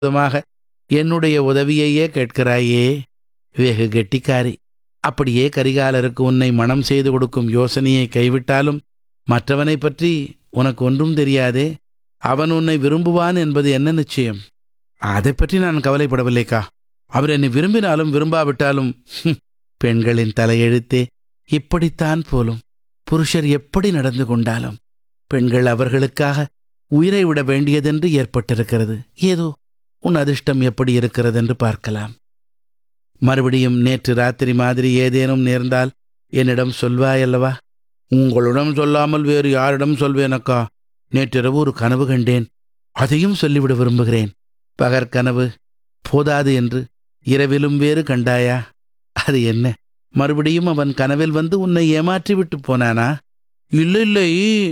விதமாக என்னுடைய உதவியையே கேட்கிறாயே வெகு கெட்டிக்காரி அப்படியே கரிகாலருக்கு உன்னை மனம் செய்து கொடுக்கும் யோசனையை கைவிட்டாலும் மற்றவனைப் பற்றி உனக்கு ஒன்றும் தெரியாதே அவன் உன்னை விரும்புவான் என்பது என்ன நிச்சயம் அதைப் பற்றி நான் கவலைப்படவில்லைக்கா அவர் என்னை விரும்பினாலும் விரும்பாவிட்டாலும் ஹும், பெண்களின் தலையெழுத்தே இப்படித்தான் போலும் புருஷர் எப்படி நடந்து கொண்டாலும் பெண்கள் அவர்களுக்காக உயிரை விட வேண்டியதென்று ஏற்பட்டிருக்கிறது ஏதோ உன் அதிர்ஷ்டம் எப்படி இருக்கிறது என்று பார்க்கலாம் மறுபடியும் நேற்று ராத்திரி மாதிரி ஏதேனும் நேர்ந்தால் என்னிடம் சொல்வாயல்லவா உங்களிடம் சொல்லாமல் வேறு யாரிடம் சொல்வேனக்கா நேற்றிரவு ஒரு கனவு கண்டேன் அதையும் சொல்லிவிட விரும்புகிறேன் பகற்கனவு போதாது என்று இரவிலும் வேறு கண்டாயா அது என்ன மறுபடியும் அவன் கனவில் வந்து உன்னை ஏமாற்றி விட்டு போனானா இல்லை இல்லை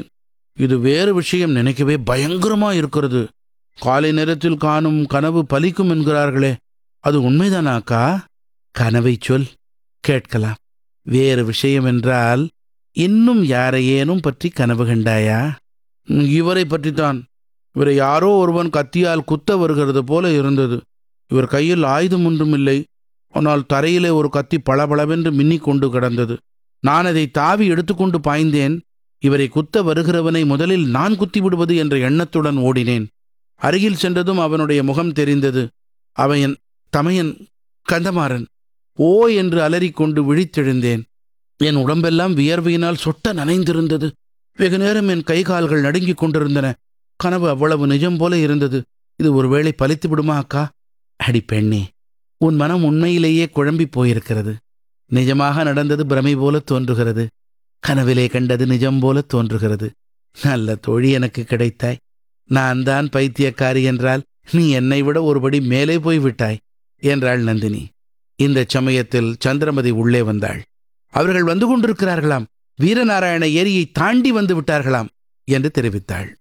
இது வேறு விஷயம் நினைக்கவே பயங்கரமா இருக்கிறது காலை நேரத்தில் காணும் கனவு பலிக்கும் என்கிறார்களே அது உண்மைதானாக்கா கனவை சொல் கேட்கலாம் வேறு விஷயம் என்றால் இன்னும் யாரையேனும் பற்றி கனவு கண்டாயா ம், இவரை பற்றித்தான் இவரை யாரோ ஒருவன் கத்தியால் குத்த வருகிறது போல இருந்தது இவர் கையில் ஆயுதம் ஒன்றும் இல்லை ஆனால் தரையிலே ஒரு கத்தி பளபளவென்று மின்னிக் கொண்டு கிடந்தது நான் அதை தாவி எடுத்துக்கொண்டு பாய்ந்தேன் இவரை குத்த வருகிறவனை முதலில் நான் குத்தி விடுவது என்ற எண்ணத்துடன் ஓடினேன் அருகில் சென்றதும் அவனுடைய முகம் தெரிந்தது அவன் என் தமையன் கந்தமாறன் ஓ என்று அலறிக்கொண்டு விழித்தெழுந்தேன் என் உடம்பெல்லாம் வியர்வையினால் சொட்ட நனைந்திருந்தது வெகு நேரம் என் கை கால்கள் நடுங்கிக் கொண்டிருந்தன கனவு அவ்வளவு நிஜம் போல இருந்தது இது ஒருவேளை பலித்து விடுமா அக்கா அடி பெண்ணே உன் மனம் உண்மையிலேயே குழம்பி போயிருக்கிறது நிஜமாக நடந்தது பிரமை போல தோன்றுகிறது கனவிலே கண்டது நிஜம் போல தோன்றுகிறது நல்ல தோழி எனக்கு கிடைத்தாய் நான் தான் பைத்தியக்காரி என்றால் நீ என்னை விட ஒருபடி மேலே போய் விட்டாய் என்றாள் நந்தினி இந்த சமயத்தில் சந்திரமதி உள்ளே வந்தாள் அவர்கள் வந்து கொண்டிருக்கிறார்களாம் வீரநாராயண ஏரியை தாண்டி வந்து விட்டார்களாம் என்று தெரிவித்தாள்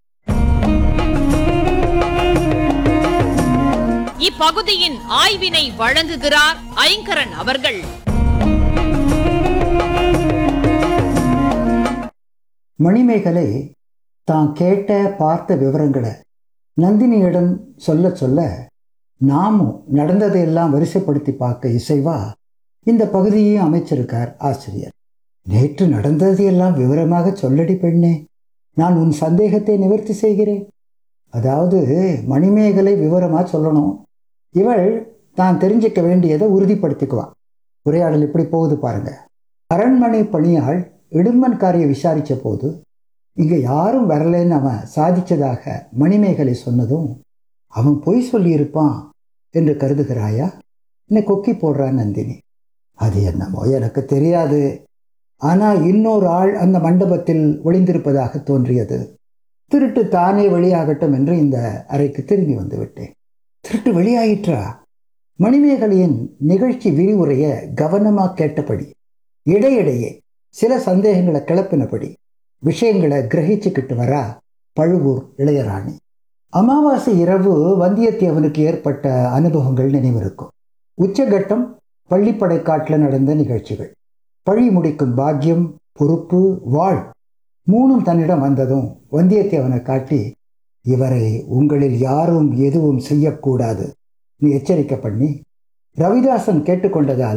இப்பகுதியின் ஆய்வினை வழங்குகிறார் ஐங்கரன் அவர்கள் மணிமேகலை தான் கேட்ட பார்த்த விவரங்களை நந்தினியிடம் சொல்ல சொல்ல நாமும் நடந்ததையெல்லாம் வரிசைப்படுத்தி பார்க்க இசைவா இந்த பகுதியையும் அமைச்சிருக்கார் ஆசிரியர் நேற்று நடந்ததையெல்லாம் விவரமாக சொல்லடி பெண்ணே நான் உன் சந்தேகத்தை நிவர்த்தி செய்கிறேன் அதாவது மணிமேகலை விவரமா சொல்லணும் இவள் தான் தெரிஞ்சுக்க வேண்டியதை உறுதிப்படுத்திக்குவான் உரையாடல் இப்படி போகுது பாருங்க அரண்மனை பணியாள் இடும்பன்காரியை விசாரித்த போது இங்கே யாரும் வரலைன்னு அவன் சாதிச்சதாக மணிமேகலை சொன்னதும் அவன் பொய் சொல்லியிருப்பான் என்று கருதுகிறாயா என்னை கொக்கி போடுறான் நந்தினி அது என்னமோ எனக்கு தெரியாது ஆனால் இன்னொரு ஆள் அந்த மண்டபத்தில் ஒளிந்திருப்பதாக தோன்றியது திருட்டு தானே வெளியாகட்டும் என்று இந்த அறைக்கு திரும்பி வந்து விட்டேன் திருட்டு வெளியாயிற்றா மணிமேகலையின் நிகழ்ச்சி விரிவுரையை கவனமாக கேட்டபடி இடையிடையே சில சந்தேகங்களை கிளப்பினபடி விஷயங்களை கிரகிச்சுக்கிட்டு வரா பழுவூர் இளையராணி அமாவாசை இரவு வந்தியத்தேவனுக்கு ஏற்பட்ட அனுபவங்கள் நினைவிருக்கும் உச்சகட்டம் பள்ளிப்படை காட்டில் நடந்த நிகழ்ச்சிகள் பழி முடிக்கும் பாக்கியம் பொறுப்பு வாழ் மூணும் தன்னிடம் வந்ததும் வந்தியத்தேவனை காட்டி இவரை உங்களில் யாரும் எதுவும் செய்யக்கூடாது நீ எச்சரிக்கை பண்ணி ரவிதாசன் கேட்டுக்கொண்டதால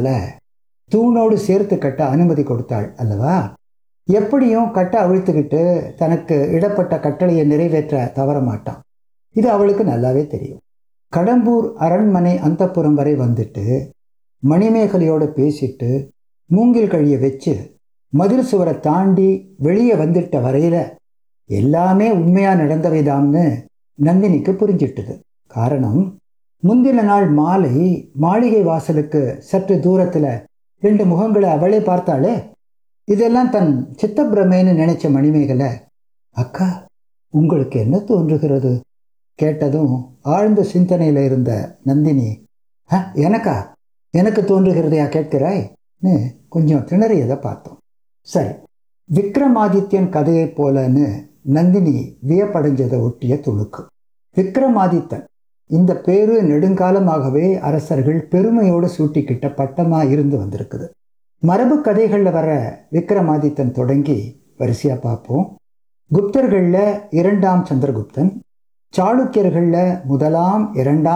தூணோடு சேர்த்து கட்ட அனுமதி கொடுத்தாள் அல்லவா எப்படியும் கட்ட அவிழ்த்துக்கிட்டு தனக்கு இடப்பட்ட கட்டளையை நிறைவேற்ற தவற மாட்டான் இது அவளுக்கு நல்லாவே தெரியும் கடம்பூர் அரண்மனை அந்தப்புறம் வரை வந்துட்டு மணிமேகலையோட பேசிட்டு மூங்கில் கழிய வச்சு மதில் சுவரை தாண்டி வெளியே வந்துட்ட வரையில எல்லாமே உண்மையா நடந்தவைதாம்னு நந்தினிக்கு புரிஞ்சிட்டுது காரணம் முந்தின நாள் மாலை மாளிகை வாசலுக்கு சற்று தூரத்துல ரெண்டு முகங்களை அவளே பார்த்தாளே இதெல்லாம் தன் சித்தப்பிரமேன்னு நினைச்ச மணிமேகலை அக்கா உங்களுக்கு என்ன தோன்றுகிறது கேட்டதும் ஆழ்ந்த சிந்தனையில இருந்த நந்தினி "அ, எனக்கா எனக்கு தோன்றுகிறதையா கேட்கிறாய்ன்னு கொஞ்சம் திணறியதை பார்த்தோம் சரி விக்ரமாதித்யன் கதையைப் போலன்னு நந்தினி வியப்படைஞ்சதை ஒட்டிய துணுக்கு விக்ரமாதித்தன் இந்த பேரு நெடுங்காலமாகவே அரசர்கள் பெருமையோடு சூட்டிக்கிட்ட பட்டமா இருந்து வந்திருக்குது மரபு கதைகளில் வர விக்ரமாதித்தன் தொடங்கி வரிசையா பார்ப்போம் குப்தர்களில் இரண்டாம் சந்திரகுப்தன் சாளுக்கியர்களில் முதலாம் இரண்டாம்